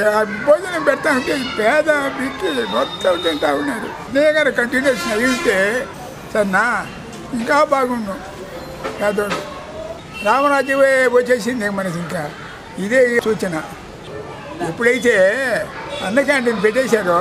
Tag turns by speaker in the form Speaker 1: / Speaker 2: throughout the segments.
Speaker 1: ఆ భోజనం పెడతానంటే పేద బిట్టి మొత్తం తింటా ఉన్నారు నేను కంటిన్యూషన్ అడిగితే సన్నా ఇంకా బాగుండు పేదోడు రామరాజ్యమే వచ్చేసింది మనకి ఇంకా ఇదే సూచన ఎప్పుడైతే అన్న క్యాంటీన్ పెట్టేశారో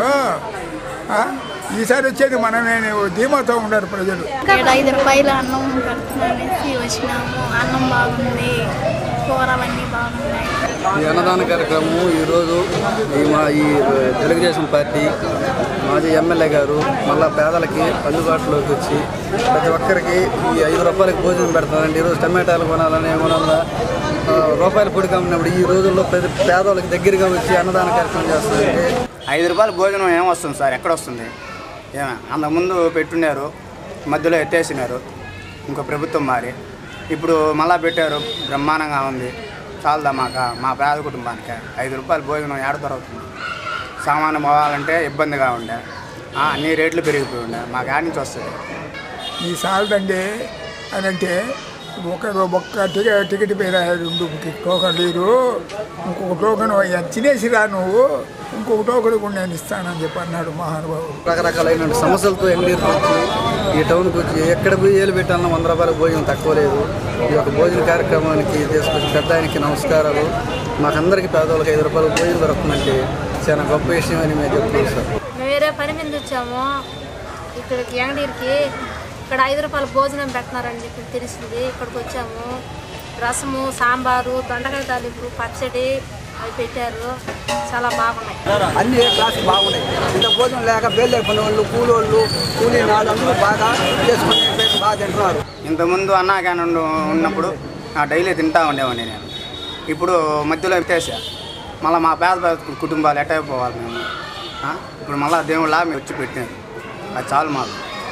Speaker 1: ఆ, ఈసారి వచ్చేది మనమే ధీమాతో ఉన్నారు ప్రజలు
Speaker 2: ఇక్కడ ఐదు రూపాయలు అన్నం పెడుతున్నానేసి వచ్చినాము అన్నం బాగుంది కూరలన్నీ బాగున్నాయి
Speaker 3: ఈ అన్నదాన కార్యక్రమం ఈరోజు ఈ మా ఈ తెలుగుదేశం పార్టీ మాజీ ఎమ్మెల్యే గారు మళ్ళా పేదలకి అందుబాటులోకి వచ్చి ప్రతి ఒక్కరికి ఈ ఐదు రూపాయలకి భోజనం పెడతారండి ఈరోజు టమాటాలు కొనాలని కొనాలా ఆ, రూపాయల పొడి కమ్మినప్పుడు ఈ రోజుల్లో ప్రతి పేదవాళ్ళకి దగ్గరగా వచ్చి అన్నదాన కార్యక్రమం చేస్తారండి
Speaker 4: ఐదు రూపాయల భోజనం ఏం వస్తుంది సార్ ఎక్కడ వస్తుంది ఏమే అంతకుముందు పెట్టున్నారు మధ్యలో ఎత్తేసినారు ఇంకో ప్రభుత్వం మారి ఇప్పుడు మళ్ళా పెట్టారు బ్రహ్మాండంగా ఉంది చాలదా మాక మా పేద కుటుంబానికి ఐదు రూపాయల భోజనం ఏడ దొరుకుతుంది సామాను పోవాలంటే ఇబ్బందిగా ఉండే ఆ, అన్ని రేట్లు పెరిగిపోయి ఉండే మాకు ఆడ నుంచి వస్తుంది
Speaker 1: ఈ సాలదండి అని అంటే ఒక ఒక్క టికెట్ టికెట్ పేరు రెండు టోకన్ లేరు ఇంకొక టోకన్ తినేసి రా నువ్వు ఇంకొక టోకన్ కూడా నేను ఇస్తానని చెప్పి అన్నాడు మహానుభావుడు
Speaker 3: రకరకాలైన సమస్యలతో ఎంగళీరుకు వచ్చి ఈ టౌన్కి వచ్చి ఎక్కడ పోయి ఏలు పెట్టాలన్నా వంద రూపాయల భోజనం తక్కువ లేదు ఈ యొక్క భోజన కార్యక్రమానికి తీసుకొచ్చి పెద్ద ఆయనకి నమస్కారాలు మాకందరికీ పేదవాళ్ళకి ఐదు రూపాయల భోజనం దొరుకుతుందంటే చాలా గొప్ప విషయం అని మేము చెప్తున్నాం సార్
Speaker 5: మేము వేరే పని మీద వచ్చాము ఇక్కడికి యాంగడీరికి ఇక్కడ ఐదు రూపాయల భోజనం పెడుతున్నారని చెప్పి తెలిసింది ఇక్కడికి వచ్చాము రసము సాంబారు దొండకాయ తాలింపు పచ్చడి అవి పెట్టారు చాలా బాగున్నాయి
Speaker 6: అన్ని క్లాస్ బాగున్నాయి ఇంత భోజనం లేక బేలు పని వాళ్ళు కూలోళ్ళు కూలీ నాళ్ళు అందరూ బాగా చేసుకుని బాగా తింటున్నారు
Speaker 4: ఇంతకుముందు అన్నా క్యాన్ ఉండు- ఉన్నప్పుడు ఆ డైలీ తింటా ఉండేవాడిని నేను ఇప్పుడు మధ్యలో ఎత్తేసా మళ్ళీ మా పేద పేద కుటుంబాలు ఎట్ట అయిపోవాలి మేము ఆ? ఇప్పుడు మళ్ళీ దేవుళ్ళ మేము వచ్చి పెట్టినారు అది చాలు మాకు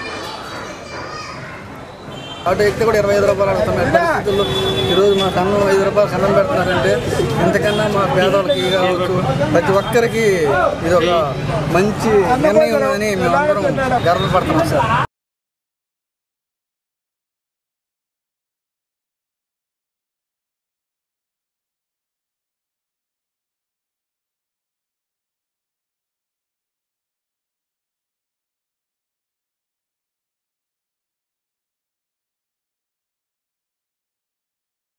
Speaker 3: ఆటో ఎక్కితే కూడా ఇరవై ఐదు రూపాయలు అడుగుతున్నారు పరిస్థితుల్లో ఈరోజు మా కన్నం ఐదు రూపాయలు కన్నం పెడుతున్నారంటే ఎంతకన్నా మా పేదవాళ్ళకి కావచ్చు ప్రతి ఒక్కరికి ఇది ఒక మంచి నిర్ణయం అని మేము అందరం గర్వపడుతున్నాం సార్